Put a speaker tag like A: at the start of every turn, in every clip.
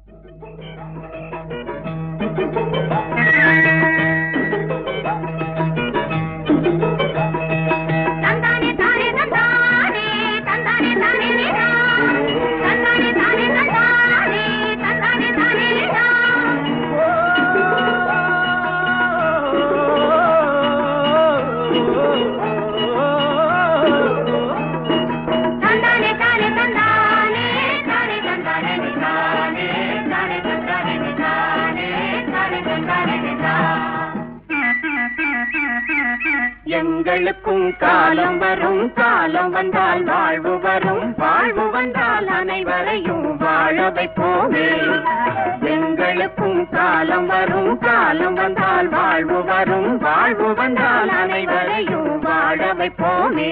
A: தந்தானே தானே தந்தானே தந்தானே தானே நீதா தந்தானே தானே தந்தானே தந்தானே தானே நீதா தந்தானே தானே தந்தானே தானே தந்தானே நீதானே தானே தந்தானே நீதானே தானே தந்தானே நீதா
B: எங்களுக்கும் காலம் வரும் காலம் வந்தால் வாழ்வு வரும் வாழ்வு வந்தால் அனைவரையும் வாழ வைப்போமே எங்களுக்கும் காலம் வரும் காலம் வந்தால் வாழ்வு வரும் வாழ்வு வந்தால் அனைவரையும் வாழ வைப்போமே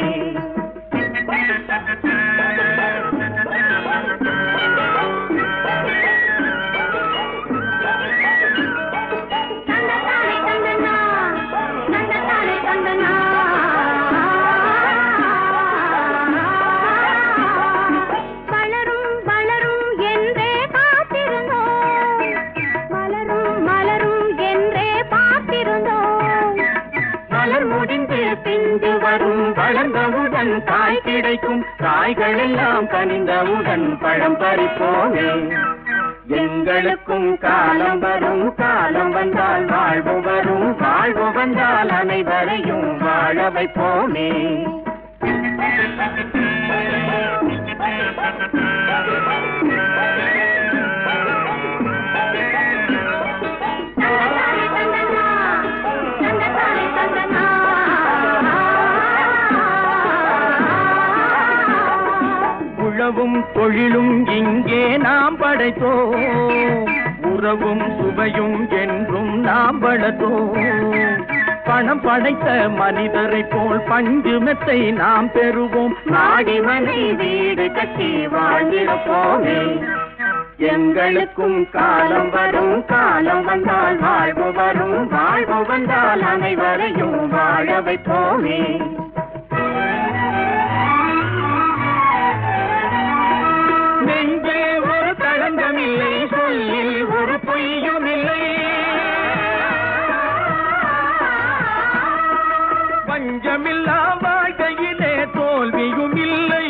A: தந்ததானே தந்தனா தந்ததானே தந்தனா வளரும் வளரும் என்றே காத்திருந்தோம் மலரும் மலரும் என்றே பார்த்திருந்தோம்
B: மலர் முடிந்து பிந்து வரும் வளர்ந்தவுடன் காய் கிடைக்கும் காய்கள் எல்லாம் கனிந்தவுடன் பழம் பறிப்போமே எங்களுக்கும் காலம் வரும் காலம் வந்தால் வாழ்வு வரும் வாழ்வு வந்தால் அனைவரையும் வாழ வைப்போமே
A: தந்ததானே தந்தனா தந்ததானே தந்தனா
B: உழவும் தொழிலும் இங்கே நாம் படைத்தோம் உறவும் சுவையும் என்றும் நாம் வளர்த்தோம் பணம் படைத்த மனிதரை போல் பஞ்சு மெத்தை நாம் பெறுவோம் நாடி மனை வீடு கட்டி வாழ்ந்திருப்போமே எங்களுக்கும் காலம் வரும் காலம் வந்தால் வாழ்வு வரும் வாழ்வு வந்தால் அனைவரையும் வாழ வைப்போமே நெஞ்சே ஒரு களங்கமில்லை சொல்லில் ஒரு பொய்யும் இல்லை பஞ்சமில்லா வாழ்க்கையிலே தோல்வியும் இல்லை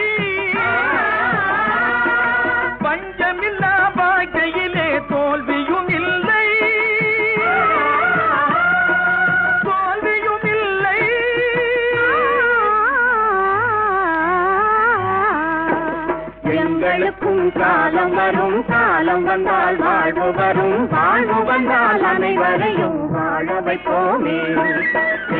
B: பஞ்சமில்லா வாழ்க்கையிலே தோல்வியும் இல்லை தோல்வியும் இல்லை எங்களுக்கும் காலம் வரும் காலம் வந்தால் வாழ்வு வரும் வாழ்வு வந்தால் அனைவரையும் வாழ வைப்போமே